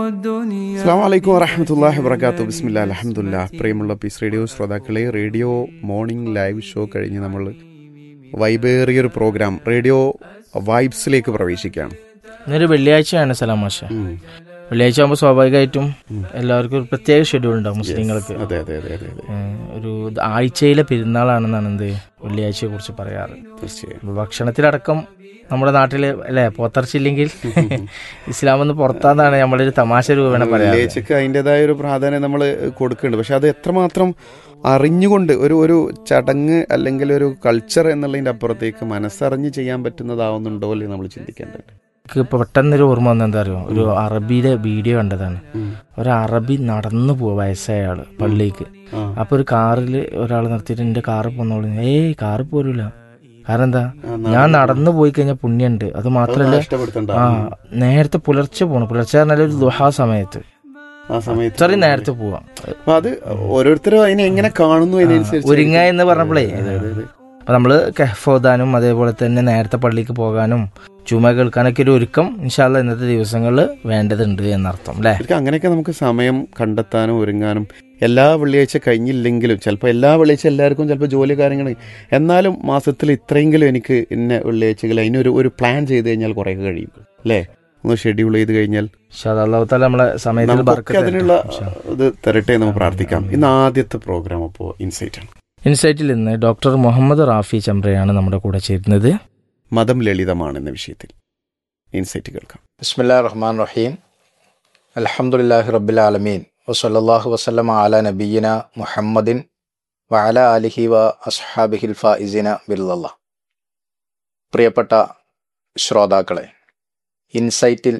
الدنيا അസ്സാം വലൈക്കും വറഹമത്തല്ലാഹി വബർക്കാത്തു ബിസ്മില്ല അലഹമുല്ല പ്രിയമുള്ള പീസ് റേഡിയോ ശ്രോതാക്കളെ റേഡിയോ മോർണിംഗ് ലൈവ് ഷോ കഴിഞ്ഞ് നമ്മൾ വൈബേറിയൊരു പ്രോഗ്രാം റേഡിയോ വൈബ്സിലേക്ക് പ്രവേശിക്കുകയാണ് ഇന്നൊരു വെള്ളിയാഴ്ചയാണ് സലാം മാഷ ഉം. വെള്ളിയാഴ്ച ആകുമ്പോൾ സ്വാഭാവികമായിട്ടും എല്ലാവർക്കും ഒരു പ്രത്യേക ഷെഡ്യൂൾ ഉണ്ടാവും മുസ്ലിങ്ങൾക്ക് അതെ അതെ അതെ അതെ അതെ ഏഹ് ഒരു ആഴ്ചയിലെ പെരുന്നാളാണെന്നാണ് എന്ത് വെള്ളിയാഴ്ചയെ കുറിച്ച് പറയാറ് തീർച്ചയായും അപ്പൊ ഭക്ഷണത്തിലടക്കം നമ്മുടെ നാട്ടില് അല്ലെ പോത്തർച്ചില്ലെങ്കിൽ ഇസ്ലാം ഒന്ന് പുറത്താന്നാണ് നമ്മളൊരു തമാശ രൂപേണ പറയാറ് വെള്ളിയാഴ്ചക്ക് അതിൻ്റെതായ ഒരു പ്രാധാന്യം നമ്മൾ കൊടുക്കുന്നുണ്ട് പക്ഷെ അത് എത്രമാത്രം അറിഞ്ഞുകൊണ്ട് ഒരു ഒരു ചടങ്ങ് അല്ലെങ്കിൽ ഒരു കൾച്ചർ എന്നുള്ളതിൻ്റെ അപ്പുറത്തേക്ക് മനസ്സറിഞ്ഞ് ചെയ്യാൻ പറ്റുന്നതാവുന്നുണ്ടോ അല്ലേ നമ്മൾ ചിന്തിക്കേണ്ടത് എനിക്ക് ഇപ്പൊ പെട്ടെന്നൊരു ഓർമ്മ വന്നത് എന്താ അറിയോ ഒരു അറബിയുടെ വീഡിയോ കണ്ടതാണ് ഒരു അറബി നടന്നു പോവാ വയസ്സായ ആള് പള്ളിക്ക് ആ. അപ്പൊ ഒരു കാറിൽ ഒരാൾ നിർത്തിയിട്ട് എന്റെ കാറ് പോന്നോളൂ ഏയ് കാറ് പോരൂല കാരണം എന്താ ഞാൻ നടന്നു പോയി കഴിഞ്ഞാൽ പുണ്യുണ്ട് അത് മാത്രല്ല ഇഷ്ടപ്പെടുത്തണ്ട ആ നേരത്തെ പുലർച്ചെ പോണം പുലർച്ചെ പറഞ്ഞാൽ ഒരു ദുഹാ സമയത്ത് ആ സമയത്ത് ഇത്രയും നേരത്തെ പോവാം അപ്പൊ അത് ഓരോരുത്തരും അതിനെ എങ്ങനെ കാണുന്നു അതിനനുസരിച്ച് ഒരുങ്ങ എന്ന് പറഞ്ഞപ്പോഴേ അതെ, അതെ, അതെ. അപ്പൊ നമ്മള് കഹ്ഫോദാനും അതേപോലെ തന്നെ നേരത്തെ പള്ളിക്ക് പോകാനും ചുമ കേൾക്കാനൊക്കെ ഒരു ഒരുക്കം ഇൻഷാല്ല ഇന്നത്തെ ദിവസങ്ങളിൽ വേണ്ടതുണ്ട് എന്നർത്ഥം അല്ലേ ശരിക്കും അങ്ങനെയൊക്കെ നമുക്ക് സമയം കണ്ടെത്താനും ഒരുങ്ങാനും എല്ലാ വെള്ളിയാഴ്ച കഴിഞ്ഞില്ലെങ്കിലും ചിലപ്പോൾ എല്ലാ വെള്ളിയാഴ്ച എല്ലാവർക്കും ചിലപ്പോൾ ജോലി കാര്യങ്ങൾ എന്നാലും മാസത്തിൽ ഇത്രയെങ്കിലും എനിക്ക് ഇന്ന വെള്ളിയാഴ്ചകൾ അതിനൊരു ഒരു പ്ലാൻ ചെയ്ത് കഴിഞ്ഞാൽ കുറേ കഴിയും അല്ലേ ഒന്ന് ഷെഡ്യൂൾ ചെയ്ത് കഴിഞ്ഞാൽ അള്ളാഹുത്താല നമ്മളെ സമയത്തിൽ നമുക്കൊക്കെ ബർക്കത്ത് അതിനുള്ള തരട്ടെ. ഇൻഷാ. ഇത് തരട്ടെ എന്ന് നമുക്ക് പ്രാർത്ഥിക്കാം ഇന്ന് ആദ്യത്തെ പ്രോഗ്രാം അപ്പോൾ ഇൻസൈറ്റ് ആണ് ഇൻസൈറ്റിൽ ഇന്ന് ഡോക്ടർ മുഹമ്മദ് റാഫി ചമ്രയാണ് നമ്മുടെ കൂടെ ചേരുന്നത് മതം ലളിതമാണ് എന്ന വിഷയത്തിൽ ഇൻസൈറ്റ് കേൾക്കാം ബിസ്മില്ലാ റഹ്മാൻ റഹീം അൽഹംദുലില്ലാഹി റബ്ബിൽ ആലമീൻ വസല്ലല്ലാഹു വസല്ലമ അല നബീന മുഹമ്മദിൻ വഅല ആലിഹി വ അസ്ഹാബിഹിൽ ഫായിസിന ബില്ല പ്രിയപ്പെട്ട ശ്രോതാക്കളെ ഇൻസൈറ്റിൽ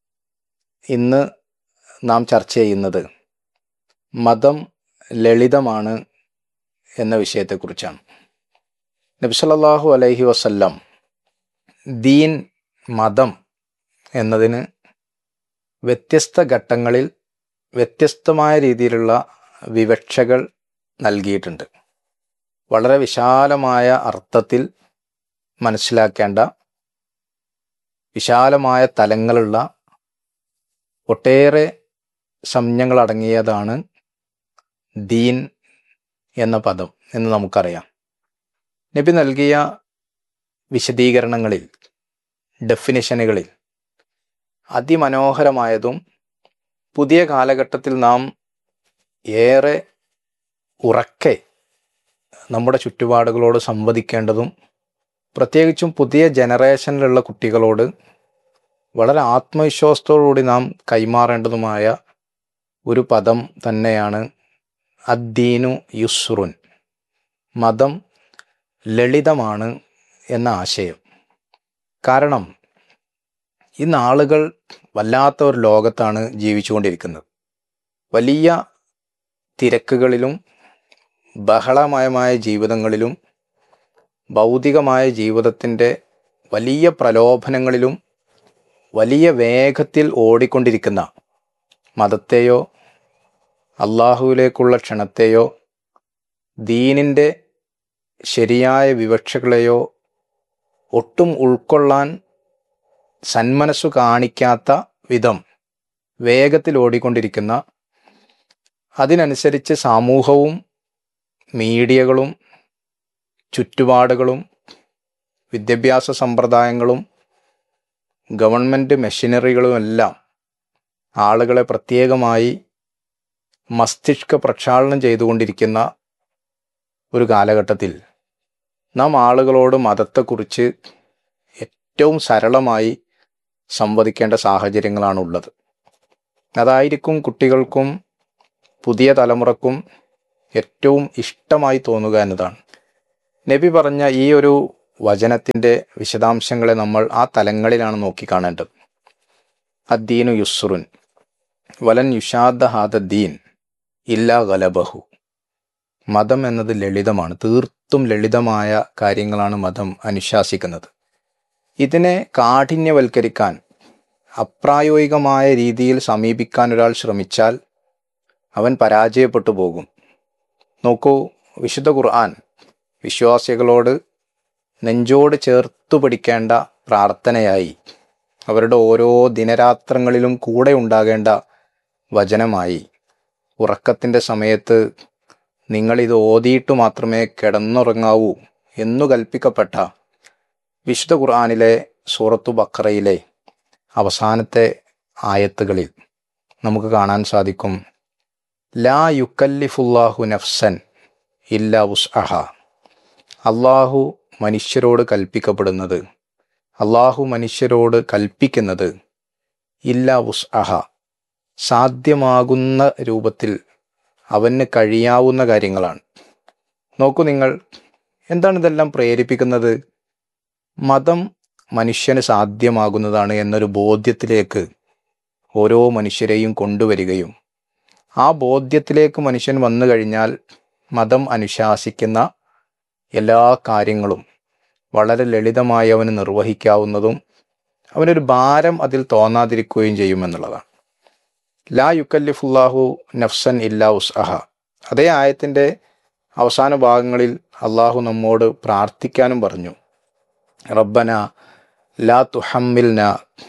ഇന്ന് നാം ചർച്ച ചെയ്യുന്നത് മതം ലളിതമാണ് എന്ന വിഷയത്തെക്കുറിച്ചാണ് നബിസല്ലാഹു അലൈഹി വസല്ലം ദീൻ മതം എന്നതിന് വ്യത്യസ്ത ഘട്ടങ്ങളിൽ വ്യത്യസ്തമായ രീതിയിലുള്ള വിവക്ഷകൾ നൽകിയിട്ടുണ്ട് വളരെ വിശാലമായ അർത്ഥത്തിൽ മനസ്സിലാക്കേണ്ട വിശാലമായ തലങ്ങളുള്ള ഒട്ടേറെ സംജ്ഞകളടങ്ങിയതാണ് ദീൻ എന്ന പദം എന്ന് നമുക്കറിയാം നബി നൽകിയ വിശദീകരണങ്ങളിൽ ഡെഫിനിഷനുകളിൽ അതിമനോഹരമായതും പുതിയ കാലഘട്ടത്തിൽ നാം ഏറെ ഉറക്കെ നമ്മുടെ ചുറ്റുപാടുകളോട് സംവദിക്കേണ്ടതും പ്രത്യേകിച്ചും പുതിയ ജനറേഷനിലുള്ള കുട്ടികളോട് വളരെ ആത്മവിശ്വാസത്തോടുകൂടി നാം കൈമാറേണ്ടതുമായ ഒരു പദം തന്നെയാണ് അദ്ദീനു യുസ്റുൻ മതം ലളിതമാണ് എന്ന ആശയം കാരണം ഇന്ന് ആളുകൾ വല്ലാത്ത ഒരു ലോകത്താണ് ജീവിച്ചുകൊണ്ടിരിക്കുന്നത് വലിയ തിരക്കുകളിലും ബഹളമയമായ ജീവിതങ്ങളിലും ഭൗതികമായ ജീവിതത്തിൻ്റെ വലിയ പ്രലോഭനങ്ങളിലും വലിയ വേഗത്തിൽ ഓടിക്കൊണ്ടിരിക്കുന്ന മതത്തെയോ അള്ളാഹുവിലേക്കുള്ള ക്ഷണത്തെയോ ദീനിൻ്റെ ശരിയായ വിവക്ഷകളെയോ ഒട്ടും ഉൾക്കൊള്ളാൻ സന്മനസ്സു കാണിക്കാത്ത വിധം വേഗത്തിൽ ഓടിക്കൊണ്ടിരിക്കുന്ന അതിനനുസരിച്ച് സമൂഹവും മീഡിയകളും ചുറ്റുപാടുകളും വിദ്യാഭ്യാസ സമ്പ്രദായങ്ങളും ഗവൺമെൻറ് മെഷീനറികളും എല്ലാം ആളുകളെ പ്രത്യേകമായി മസ്തിഷ്ക പ്രക്ഷാളനം ചെയ്തുകൊണ്ടിരിക്കുന്ന ഒരു കാലഘട്ടത്തിൽ നാം ആളുകളോട് മതത്തെക്കുറിച്ച് ഏറ്റവും സരളമായി സംവദിക്കേണ്ട സാഹചര്യങ്ങളാണ് ഉള്ളത് അതായിരിക്കും കുട്ടികൾക്കും പുതിയ തലമുറക്കും ഏറ്റവും ഇഷ്ടമായി തോന്നുക എന്നതാണ് നബി പറഞ്ഞ ഈ ഒരു വചനത്തിൻ്റെ വിശദാംശങ്ങളെ നമ്മൾ ആ തലങ്ങളിലാണ് നോക്കിക്കാണേണ്ടത് അദ്ദീനു യുസ്റുൻ വലൻ യുഷാദ ഹാദ ദീൻ ഇല്ലാ ഗലബഹു മതം എന്നത് ലളിതമാണ് തീർത്തും ലളിതമായ കാര്യങ്ങളാണ് മതം അനുശാസിക്കുന്നത് ഇതിനെ കാഠിന്യവൽക്കരിക്കാൻ അപ്രായോഗികമായ രീതിയിൽ സമീപിക്കാൻ ഒരാൾ ശ്രമിച്ചാൽ അവൻ പരാജയപ്പെട്ടു പോകും നോക്കൂ വിശുദ്ധ ഖുർആൻ വിശ്വാസികളോട് നെഞ്ചോട് ചേർത്തു പിടിക്കേണ്ട പ്രാർത്ഥനയായി അവരുടെ ഓരോ ദിനരാത്രങ്ങളിലും കൂടെ ഉണ്ടാകേണ്ട വചനമായി ഉറക്കത്തിൻ്റെ സമയത്ത് നിങ്ങളിത് ഓതിയിട്ട് മാത്രമേ കിടന്നുറങ്ങാവൂ എന്നു കൽപ്പിക്കപ്പെട്ട വിശുദ്ധ ഖുർആാനിലെ സൂറത്തു ബക്കറയിലെ അവസാനത്തെ ആയത്തുകളിൽ നമുക്ക് കാണാൻ സാധിക്കും ലാ യുക്കല്ലിഫുല്ലാഹു നഫ്സൻ ഇല്ല ഉസ് അഹ അള്ളാഹു മനുഷ്യരോട് കൽപ്പിക്കപ്പെടുന്നത് അള്ളാഹു മനുഷ്യരോട് കൽപ്പിക്കുന്നത് ഇല്ല ഉസ് അഹ സാധ്യമാകുന്ന രൂപത്തിൽ അവന് കഴിയാവുന്ന കാര്യങ്ങളാണ് നോക്കൂ നിങ്ങൾ എന്താണ് ഇതെല്ലാം പ്രേരിപ്പിക്കുന്നത് മതം മനുഷ്യന് സാധ്യമാകുന്നതാണ് എന്നൊരു ബോധ്യത്തിലേക്ക് ഓരോ മനുഷ്യരെയും കൊണ്ടുവരികയും ആ ബോധ്യത്തിലേക്ക് മനുഷ്യൻ വന്നു കഴിഞ്ഞാൽ മതം അനുശാസിക്കുന്ന എല്ലാ കാര്യങ്ങളും വളരെ ലളിതമായി അവന് നിർവഹിക്കാവുന്നതും അവനൊരു ഭാരം അതിൽ തോന്നാതിരിക്കുകയും ചെയ്യുമെന്നുള്ളതാണ് ലാ യുക്കല്ലിഫുല്ലാഹു നഫ്സൻ ഇല്ലാ ഉസ് അഹ അതേ ആയത്തിൻ്റെ അവസാന ഭാഗങ്ങളിൽ അള്ളാഹു നമ്മോട് പ്രാർത്ഥിക്കാനും പറഞ്ഞു റബ്ബന ലാ തുഹമ്മിൽന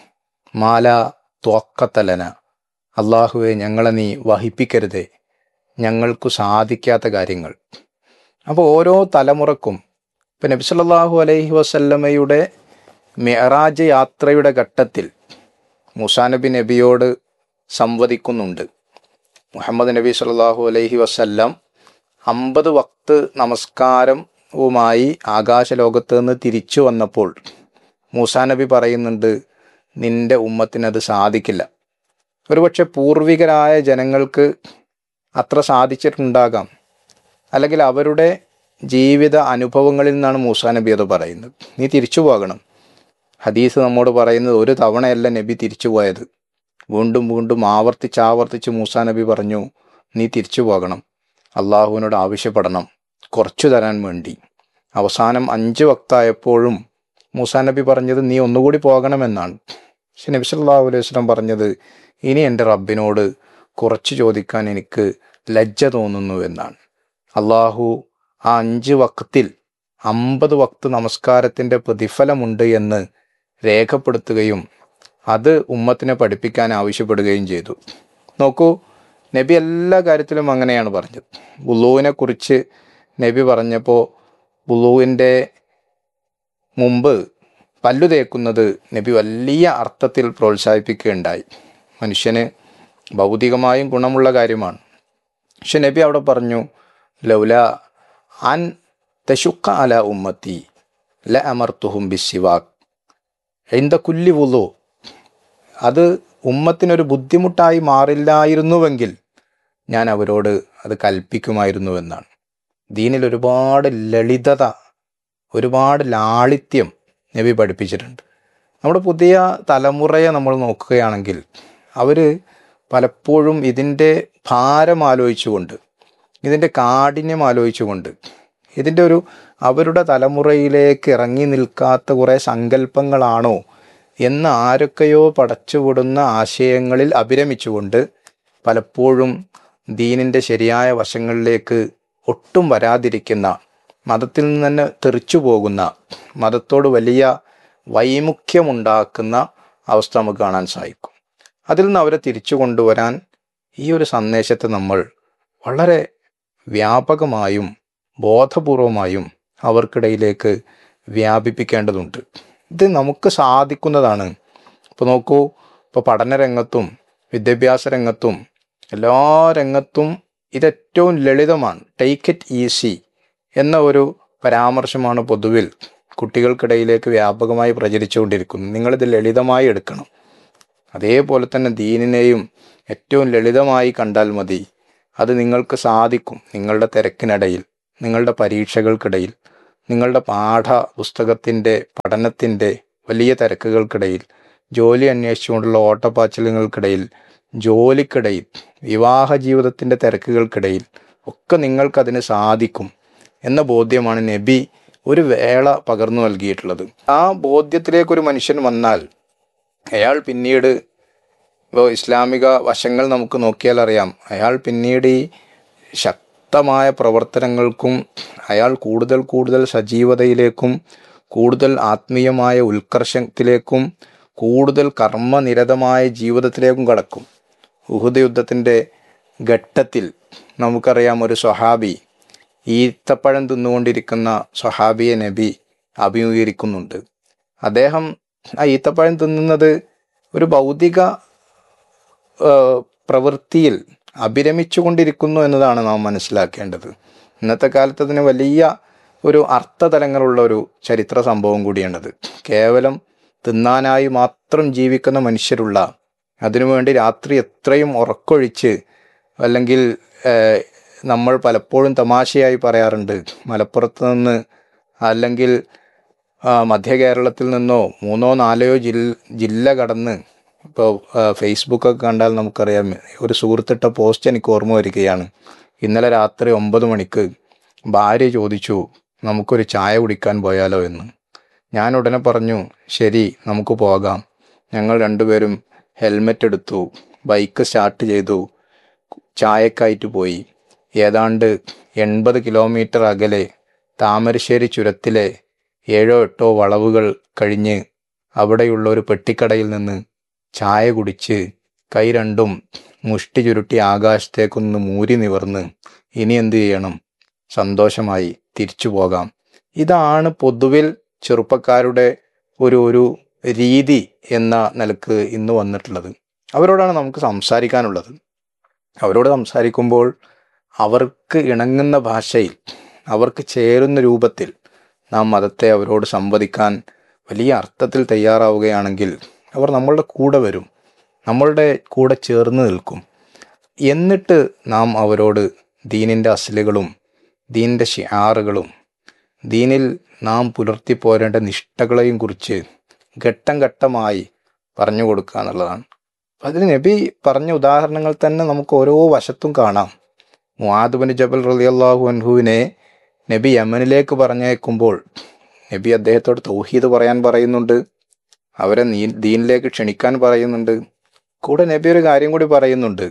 മാല ത്വക്കത്തലന അള്ളാഹുവെ ഞങ്ങളെ നീ വഹിപ്പിക്കരുതേ ഞങ്ങൾക്കു സാധിക്കാത്ത കാര്യങ്ങൾ അപ്പോൾ ഓരോ തലമുറക്കും ഇപ്പം നബി സല്ലല്ലാഹു അലൈഹി വസല്ലമയുടെ മെഹറാജ് യാത്രയുടെ ഘട്ടത്തിൽ മൂസാ നബി നബിയോട് സംവദിക്കുന്നുണ്ട് മുഹമ്മദ് നബി സല്ലല്ലാഹു അലൈഹി വസല്ലം അമ്പത് വക്ത് നമസ്കാരവുമായി ആകാശലോകത്ത് നിന്ന് തിരിച്ചു വന്നപ്പോൾ മൂസാ നബി പറയുന്നുണ്ട് നിന്റെ ഉമ്മത്തിനത് സാധിക്കില്ല ഒരുപക്ഷെ പൂർവികരായ ജനങ്ങൾക്ക് അത്ര സാധിച്ചിട്ടുണ്ടാകാം അല്ലെങ്കിൽ അവരുടെ ജീവിത അനുഭവങ്ങളിൽ നിന്നാണ് മൂസാ നബി അത് പറയുന്നത് നീ തിരിച്ചു പോകണം ഹദീസ് നമ്മോട് പറയുന്നത് ഒരു തവണയല്ല നബി തിരിച്ചു പോയത് വീണ്ടും വീണ്ടും ആവർത്തിച്ച് ആവർത്തിച്ച് മൂസാ നബി പറഞ്ഞു നീ തിരിച്ചു പോകണം അള്ളാഹുവിനോട് ആവശ്യപ്പെടണം കുറച്ചു തരാൻ വേണ്ടി അവസാനം അഞ്ച് വക്തായപ്പോഴും മൂസാ നബി പറഞ്ഞത് നീ ഒന്നുകൂടി പോകണമെന്നാണ് പക്ഷെ നബി സല്ലല്ലാഹു അലൈഹി വസല്ലം പറഞ്ഞത് ഇനി എൻ്റെ റബ്ബിനോട് കുറച്ച് ചോദിക്കാൻ എനിക്ക് ലജ്ജ തോന്നുന്നു എന്നാണ് അള്ളാഹു ആ അഞ്ച് വക്തിൽ അമ്പത് വക്ത് നമസ്കാരത്തിൻ്റെ പ്രതിഫലമുണ്ട് എന്ന് രേഖപ്പെടുത്തുകയും അത് ഉമ്മത്തിനെ പഠിപ്പിക്കാൻ ആവശ്യപ്പെടുകയും ചെയ്തു നോക്കൂ നബി എല്ലാ കാര്യത്തിലും അങ്ങനെയാണ് പറഞ്ഞത് വുളുവിനെ കുറിച്ച് നബി പറഞ്ഞപ്പോൾ വുളുവിൻ്റെ മുമ്പ് പല്ലു തേക്കുന്നത് നബി വലിയ അർത്ഥത്തിൽ പ്രോത്സാഹിപ്പിക്കുകയുണ്ടായി മനുഷ്യന് ഭൗതികമായും ഗുണമുള്ള കാര്യമാണ് പക്ഷെ നബി അവിടെ പറഞ്ഞു ലൗല അൻ തശുക്ക അല ഉമ്മത്തി ല അമർത്തുഹും ബിസിവാക് എന്ത കുല്ലി വുളു അത് ഉമ്മത്തിനൊരു ബുദ്ധിമുട്ടായി മാറില്ലായിരുന്നുവെങ്കിൽ ഞാൻ അവരോട് അത് കൽപ്പിക്കുമായിരുന്നുവെന്നാണ് ദീനിൽ ഒരുപാട് ലളിതത ഒരുപാട് ലാളിത്യം നബി പഠിപ്പിച്ചിട്ടുണ്ട് നമ്മുടെ പുതിയ തലമുറയെ നമ്മൾ നോക്കുകയാണെങ്കിൽ അവർ പലപ്പോഴും ഇതിൻ്റെ ഭാരം ആലോചിച്ചുകൊണ്ട് ഇതിൻ്റെ കാഠിന്യം ആലോചിച്ചുകൊണ്ട് ഇതിൻ്റെ ഒരു അവരുടെ തലമുറയിലേക്ക് ഇറങ്ങി നിൽക്കാത്ത കുറേ സങ്കല്പങ്ങളാണോ എന്ന് ആരൊക്കെയോ പടച്ചുവിടുന്ന ആശയങ്ങളിൽ അഭിരമിച്ചുകൊണ്ട് പലപ്പോഴും ദീനിൻ്റെ ശരിയായ വശങ്ങളിലേക്ക് ഒട്ടും വരാതിരിക്കുന്ന മതത്തിൽ നിന്ന് തന്നെ തെറിച്ചു പോകുന്ന മതത്തോട് വലിയ വൈമുഖ്യമുണ്ടാക്കുന്ന അവസ്ഥ നമുക്ക് കാണാൻ സാധിക്കും അതിൽ നിന്ന് അവരെ തിരിച്ചു കൊണ്ടുവരാൻ ഈ ഒരു സന്ദേശത്തെ നമ്മൾ വളരെ വ്യാപകമായും ബോധപൂർവമായും അവർക്കിടയിലേക്ക് വ്യാപിപ്പിക്കേണ്ടതുണ്ട് ഇത് നമുക്ക് സാധിക്കുന്നതാണ് ഇപ്പോൾ നോക്കൂ ഇപ്പോൾ പഠനരംഗത്തും വിദ്യാഭ്യാസ രംഗത്തും എല്ലാ രംഗത്തും ഇതേറ്റവും ലളിതമാണ് ടേക്ക് ഇറ്റ് ഈസി എന്ന ഒരു പരാമർശമാണ് പൊതുവിൽ കുട്ടികൾക്കിടയിലേക്ക് വ്യാപകമായി പ്രചരിച്ചുകൊണ്ടിരിക്കുന്നത് നിങ്ങളിത് ലളിതമായി എടുക്കണം അതേപോലെ തന്നെ ദീനിനെയും ഏറ്റവും ലളിതമായി കണ്ടാൽ മതി അത് നിങ്ങൾക്ക് സാധിക്കും നിങ്ങളുടെ തിരക്കിനിടയിൽ നിങ്ങളുടെ പരീക്ഷകൾക്കിടയിൽ നിങ്ങളുടെ പാഠ പുസ്തകത്തിൻ്റെ പഠനത്തിൻ്റെ വലിയ തിരക്കുകൾക്കിടയിൽ ജോലി അന്വേഷിച്ചുകൊണ്ടുള്ള ഓട്ടപ്പാച്ചിലുകൾക്കിടയിൽ ജോലിക്കിടയിൽ വിവാഹ ജീവിതത്തിൻ്റെ തിരക്കുകൾക്കിടയിൽ ഒക്കെ നിങ്ങൾക്കതിന് സാധിക്കും എന്ന ബോധ്യമാണ് നബി ഒരു വേള പകർന്നു നൽകിയിട്ടുള്ളത് ആ ബോധ്യത്തിലേക്ക് ഒരു മനുഷ്യൻ വന്നാൽ അയാൾ പിന്നീട് ഇപ്പോൾ ഇസ്ലാമിക വശങ്ങൾ നമുക്ക് നോക്കിയാൽ അറിയാം അയാൾ പിന്നീട് ഈ ശക്തമായ പ്രവർത്തനങ്ങൾക്കും അയാൾ കൂടുതൽ കൂടുതൽ സജീവതയിലേക്കും കൂടുതൽ ആത്മീയമായ ഉത്കർഷത്തിലേക്കും കൂടുതൽ കർമ്മനിരതമായ ജീവിതത്തിലേക്കും കടക്കും ഉഹുദ് യുദ്ധത്തിൻ്റെ ഘട്ടത്തിൽ നമുക്കറിയാം ഒരു സ്വഹാബി ഈത്തപ്പഴം തിന്നുകൊണ്ടിരിക്കുന്ന സ്വഹാബിയെ നബി അഭിമുഖീകരിക്കുന്നുണ്ട് അദ്ദേഹം ആ ഈത്തപ്പഴം തിന്നുന്നത് ഒരു ഭൗതിക ആ, പ്രവൃത്തിയിൽ അഭിരമിച്ചുകൊണ്ടിരിക്കുന്നു എന്നതാണ് നാം മനസ്സിലാക്കേണ്ടത് ഇന്നത്തെ കാലത്ത് അതിന് വലിയ ഒരു അർത്ഥതലങ്ങളുള്ള ഒരു ചരിത്ര സംഭവം കൂടിയാണത് കേവലം തിന്നാനായി മാത്രം ജീവിക്കുന്ന മനുഷ്യരുള്ള അതിനുവേണ്ടി രാത്രി എത്രയും ഉറക്കൊഴിച്ച് അല്ലെങ്കിൽ ഏഹ്, നമ്മൾ പലപ്പോഴും തമാശയായി പറയാറുണ്ട് മലപ്പുറത്ത് നിന്ന് അല്ലെങ്കിൽ ആ, മധ്യ കേരളത്തിൽ നിന്നോ മൂന്നോ നാലോ ജില്ല ജില്ല കടന്ന് ഇപ്പോൾ ഫേസ്ബുക്കൊക്കെ കണ്ടാൽ നമുക്കറിയാം ഒരു സുഹൃത്തിട്ട പോസ്റ്റ് എനിക്ക് ഓർമ്മ വരികയാണ് ഇന്നലെ രാത്രി ഒമ്പത് മണിക്ക് ഭാര്യ ചോദിച്ചു നമുക്കൊരു ചായ കുടിക്കാൻ പോയാലോ എന്ന് ഞാൻ ഉടനെ പറഞ്ഞു ശരി നമുക്ക് പോകാം ഞങ്ങൾ രണ്ടുപേരും ഹെൽമെറ്റ് എടുത്തു ബൈക്ക് സ്റ്റാർട്ട് ചെയ്തു ചായക്കായിട്ട് പോയി ഏതാണ്ട് എൺപത് കിലോമീറ്റർ അകലെ താമരശ്ശേരി ചുരത്തിലെ ഏഴോ എട്ടോ വളവുകൾ കഴിഞ്ഞ് അവിടെയുള്ള ഒരു പെട്ടിക്കടയിൽ നിന്ന് ചായ കുടിച്ച് കൈ രണ്ടും മുഷ്ടി ചുരുട്ടി ആകാശത്തേക്കൊന്ന് മൂരി നിവർന്ന് ഇനി എന്ത് ചെയ്യണം സന്തോഷമായി തിരിച്ചു പോകാം ഇതാണ് പൊതുവിൽ ചെറുപ്പക്കാരുടെ ഒരു ഒരു രീതി എന്ന നിലക്ക് ഇന്ന് വന്നിട്ടുള്ളത് അവരോടാണ് നമുക്ക് സംസാരിക്കാനുള്ളത് അവരോട് സംസാരിക്കുമ്പോൾ അവർക്ക് ഇണങ്ങുന്ന ഭാഷയിൽ അവർക്ക് ചേരുന്ന രൂപത്തിൽ നാം മതത്തെ അവരോട് സംവദിക്കാൻ വലിയ അർത്ഥത്തിൽ തയ്യാറാവുകയാണെങ്കിൽ അവർ നമ്മളുടെ കൂടെ വരും നമ്മളുടെ കൂടെ ചേർന്ന് നിൽക്കും എന്നിട്ട് നാം അവരോട് ദീനിൻ്റെ അസലുകളും ദീനിൻ്റെ ഷിയാറുകളും ദീനിൽ നാം പുലർത്തി പോരേണ്ട നിഷ്ഠകളെയും കുറിച്ച് ഘട്ടം ഘട്ടമായി പറഞ്ഞു കൊടുക്കുക എന്നുള്ളതാണ് അതിന് നബി പറഞ്ഞ ഉദാഹരണങ്ങൾ തന്നെ നമുക്ക് ഓരോ വശത്തും കാണാം മുആദുബിൻ ജബൽ റളിയല്ലാഹു അൻഹുവിനെ നബി യമനിലേക്ക് പറഞ്ഞയക്കുമ്പോൾ നബി അദ്ദേഹത്തോട് തൗഹീദ് പറയാൻ പറയുന്നുണ്ട് അവരെ നീ ദീനിലേക്ക് ക്ഷണിക്കാൻ പറയുന്നുണ്ട് കൂടെ നബി ഒരു കാര്യം കൂടി പറയുന്നുണ്ട്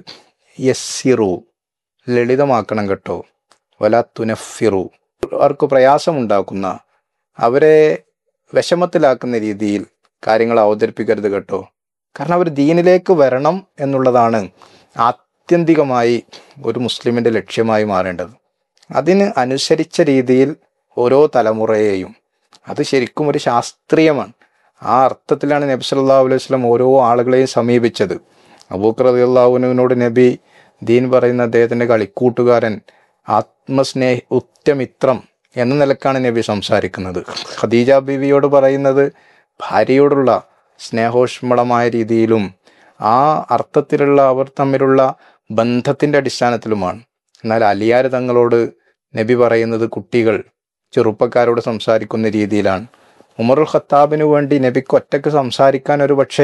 യസ്സിറു ലളിതമാക്കണം കേട്ടോ വല തുനഫിറു അവർക്ക് പ്രയാസമുണ്ടാക്കുന്ന അവരെ വിഷമത്തിലാക്കുന്ന രീതിയിൽ കാര്യങ്ങൾ അവതരിപ്പിക്കരുത് കേട്ടോ കാരണം അവർ ദീനിലേക്ക് വരണം എന്നുള്ളതാണ് ആത്യന്തികമായി ഒരു മുസ്ലിമിൻ്റെ ലക്ഷ്യമായി മാറേണ്ടത് അതിന് അനുസരിച്ച രീതിയിൽ ഓരോ തലമുറയെയും അത് ശരിക്കും ഒരു ശാസ്ത്രീയമാണ് ആ അർത്ഥത്തിലാണ് നബി സല്ലല്ലാഹു അലൈഹി വസല്ലം ഓരോ ആളുകളെയും സമീപിച്ചത് അബൂക്കർ റളിയല്ലാഹുവിനോട് നബി ദീൻ പറയുന്ന അദ്ദേഹത്തിന്റെ കളിക്കൂട്ടുകാരൻ ആത്മസ്നേഹ ഉറ്റമിത്രം എന്ന നിലക്കാണ് നബി സംസാരിക്കുന്നത് ഖദീജ ബീവിയോട് പറയുന്നത് ഭാര്യയോടുള്ള സ്നേഹോഷ്മളമായ രീതിയിലും ആ അർത്ഥത്തിലുള്ള അവർ തമ്മിലുള്ള ബന്ധത്തിന്റെ അടിസ്ഥാനത്തിലുമാണ് എന്നാൽ അലിയാർ തങ്ങളോട് നബി പറയുന്നത് കുട്ടികൾ ചെറുപ്പക്കാരോട് സംസാരിക്കുന്ന രീതിയിലാണ് ഉമറുൽ ഖത്താബിന് വേണ്ടി നബിക്ക് ഒറ്റക്ക് സംസാരിക്കാൻ ഒരു പക്ഷേ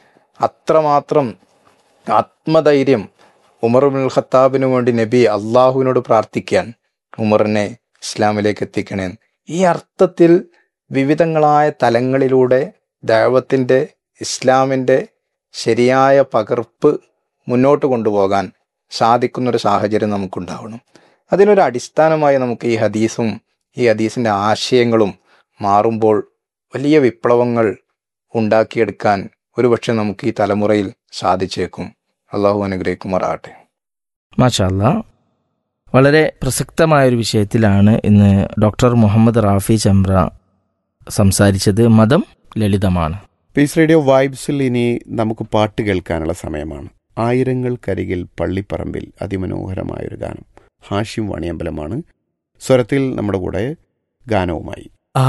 അത്രമാത്രം ആത്മധൈര്യം ഉമറുൽ ഖത്താബിന് വേണ്ടി നബി അള്ളാഹുവിനോട് പ്രാർത്ഥിക്കാൻ ഉമറിനെ ഇസ്ലാമിലേക്ക് എത്തിക്കണേ ഈ അർത്ഥത്തിൽ വിവിധങ്ങളായ തലങ്ങളിലൂടെ ദൈവത്തിൻ്റെ ഇസ്ലാമിൻ്റെ ശരിയായ പകർപ്പ് മുന്നോട്ട് കൊണ്ടുപോകാൻ സാധിക്കുന്നൊരു സാഹചര്യം നമുക്കുണ്ടാവണം അതിനൊരു അടിസ്ഥാനമായി നമുക്ക് ഈ ഹദീസും ഈ ഹദീസിൻ്റെ ആശയങ്ങളും മാറുമ്പോൾ വലിയ വിപ്ലവങ്ങൾ ഉണ്ടാക്കിയെടുക്കാൻ ഒരുപക്ഷെ നമുക്ക് ഈ തലമുറയിൽ സാധിച്ചേക്കും അള്ളാഹു അനുഗ്രഹിക്കുമാറാകട്ടെ മാഷാല്ല വളരെ പ്രസക്തമായൊരു വിഷയത്തിലാണ് ഇന്ന് ഡോക്ടർ മുഹമ്മദ് റാഫി ചമ്ര സംസാരിച്ചത് മതം ലളിതമാണ് പീസ് റേഡിയോ വൈബ്സിൽ ഇനി നമുക്ക് പാട്ട് കേൾക്കാനുള്ള സമയമാണ് ആയിരങ്ങൾക്കരികിൽ പള്ളിപ്പറമ്പിൽ അതിമനോഹരമായൊരു ഗാനം ഹാഷിം വാണിയമ്പലമാണ് സ്വരത്തിൽ നമ്മുടെ കൂടെ ഗാനവുമായി